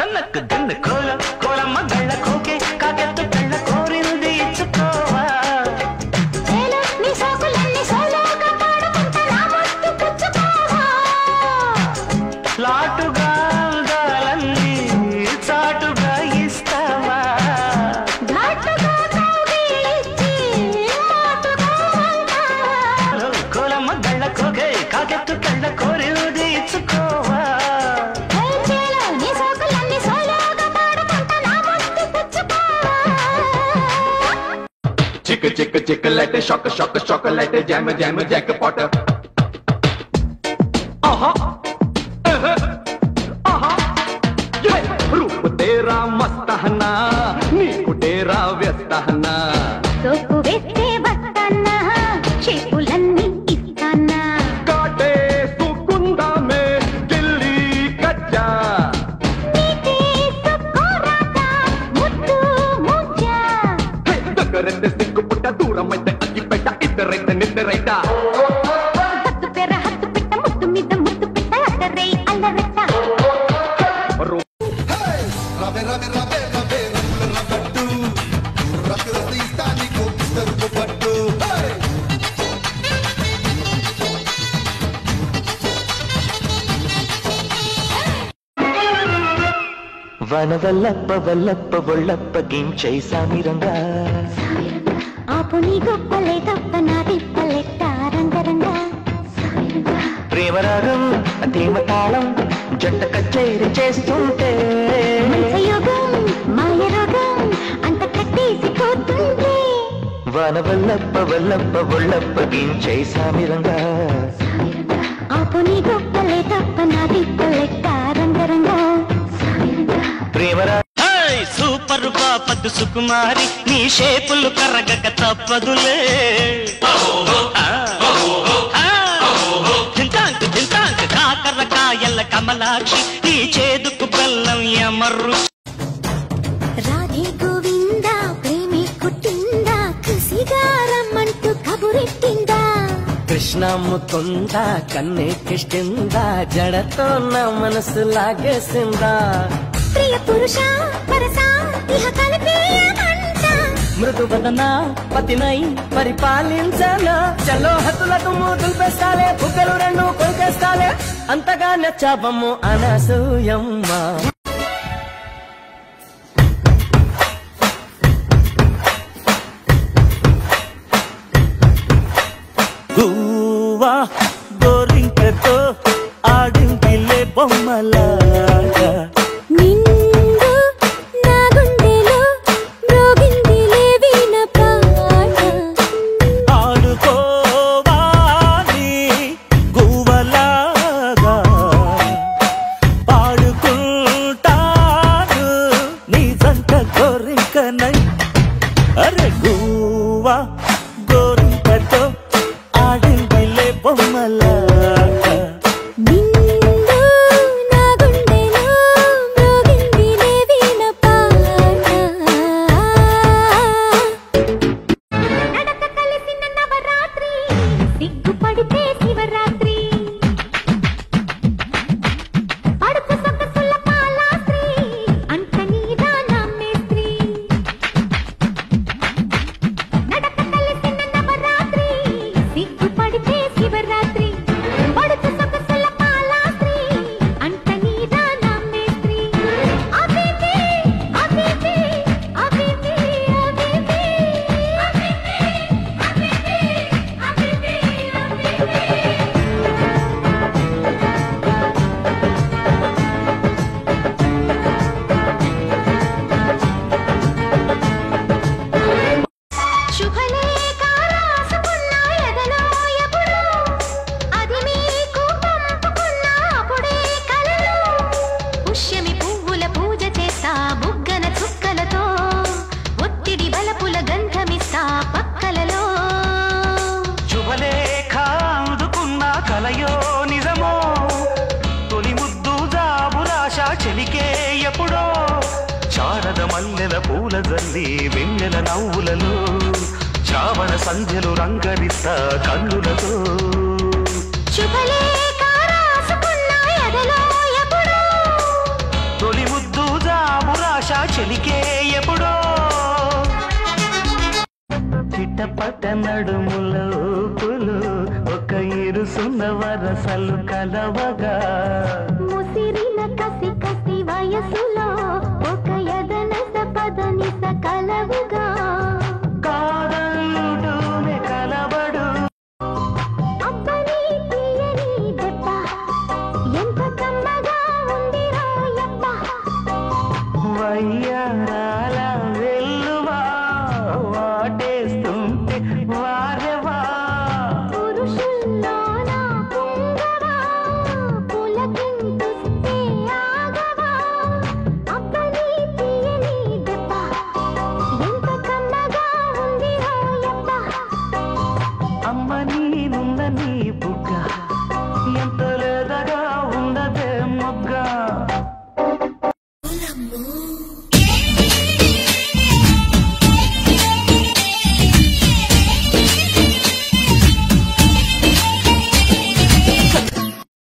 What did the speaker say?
తన్నకు దిన్ను కోల కోలమ్మ గళ్ళ కోకే కాకెత్తు కళ్ళ కోరింది ఇచ్చుకోవా చేలో నీ సోకులన్నీ సోలోగా పాడుకుంటా నా ముద్దు పుచ్చుకోవా లాటుగా అందాలన్నీ చాటుగా ఇస్తావా ఘాటుగా కౌగిలించి మాటుగా అంటావా కోలమ్మ గళ్ళ కోకే కాకెత్తు కళ్ళ కోరింది ఇచ్చుకోవా చేలో నీ సోకులన్నీ సోలోగా పాడుకుంటా నా ముద్దు పుచ్చుకోవా chick chick chick let shock shock shock let jam jam jackpot ఆహా ఆహా, ఆహా ये रूप तेरा मस्त हना నీకు డేరా వ్యస్త హనా సోపు వేస్తే వస్తానా చెప్పులన్నీ ఇస్తానా కాటే సుకుందా మే గిల్లి కచ్చా నీకే సొక్కోరాట ముద్దు ముచ్చా హే, దగ్గరైతే సిగ్గు పుట్ట దూరం అయితే అగ్గి పెట్ట ఇద్దరైతే నిద్రైతా హత్తు పెర హత్తు పెట్ట ముద్దు మీద ముద్దు పెట్ట అద్దరై అల్లరెట్ట రవే రవే రవే రవే రవ్వుల రవ్వట్టు రక్కు తీస్తా నీకు పిస్తరుకు పట్టు హే! వన వల్లప్ప వల్లప్ప ఒళ్ళప్ప గించై సామిరంగా ఆపు నీ గొప్పలే తప్ప నా తిప్పలెట్ట రంగరంగ ప్రేమరాగం తేమ తాళం జంట కచేరి చేస్తుంటే మంచయోగం మాయ రోగం అంత కట్టేసి పోతుంటే వన వల్లప్ప వల్లప్ప ఒళ్ళప్ప గించై సామిరంగా ఆపు నీ గొప్పలే తప్ప నా తిప్పలెట్ట రంగరంగ ప్రేమరా సూపర్ పాపద్దు సుకుమారి నీ షేపులు కరగక తప్పదులే ఆ, ఆ, దింతాంక్ దింతాంక్ కాకర కాయల కమలాక్షి ఈ చేదుకు బెల్లం ఎమర్రు రాధే గోవిందా ప్రేమే కుట్టిందా కసిగా రమ్మంటూ కబురెట్టిందా కృష్ణ ముకుంద కన్నే కిష్టింద జడతో నా మనసు లాగేసిందా ప్రియ పురుష పరస ఇహ కలిపేయమంట మృదువదన పతినై పరిపాలించనా చలో హతులకు మూతులు పెస్తాలే బుగ్గలు రెండు కొరికేస్తాలే అంతగా నచ్చావమ్ము అనసూయమ్మ గువ్వా గోరింకతో ఆడిందిలే బొమ్మలాగా నిండు నా గుండెలో మ్రోగిందిలే వీణ పాట ఆడుకోవాలి గువ్వలాగా పాడుకుంటాను నీ జంట కోరికనై అరే గువ్వా గోరింకతో ఆడిందిలే బొమ్మలాగా నిండు నా గుండెలో మ్రోగిందిలే వీణ పాట నడక కలిసిన నవరాత్రి సిగ్గుపడితే శివరాత్రి పడుకు సొగసుల పాలాస్త్రి అంత నీదా నమ్మేస్త్రి నడక కలిసిన నవరాత్రి సిగ్గుపడితే శివరాత్రి పడుకు సొగసుల పాలాస్త్రి అంత నీదా నమ్మేస్త్రి అబిబి అబిబి అబిబి అబిబి అబిబి అబిబి శుభలేఖ రాసుకున్న ఎదలో ఎప్పుడు అది మీకు పంపుకున్న అప్పుడే కలలు పుష్యమి పువ్వుల పూజ చేస్తా బుగ్గన చుక్కలతో ఒత్తిడి బలపుల గంధమిస్తా పక్కలలో శుభలేఖ అందుకున్న కలయో నిజమో తొలి ముద్దు జాబురాశ చెలికే ఎప్పుడో శారద మల్లెల పూల జల్లి వెన్నెల నవ్వులలో శ్రావణ సంధ్యలు రంగరిస్తా కన్నులతో శుభలేఖ రాసుకున్న ఎదలో ఎప్పుడు తొలి ముద్దు చెలికే ఎప్పుడో చిట్టపట్ట నడుముల ఊపులు ఒక ఇరుసున్న వరసలు కలవగా ముసిరిన కసి కసి వయసులో ఒక ఎదనస పదనిస కలవుగా కాదంటూనే కలబడు అబ్బని తీయని దెబ్బ ఎంత కమ్మగా ఉంది రాయప్ప వయ్యారాల వెల్లువా వాటేస్తుంటే వారెవా పురుషుల్లోన పుంగవా పులకింతుస్తే ఆగవా అబ్బని తీయని దెబ్బ ఎంత కమ్మగా ఉంది రాయప్ప అమ్మ నీనున్న నీ బుగ్గ ఎంత లేదగా ఉండదే మొగ్గ ఓలమ్మో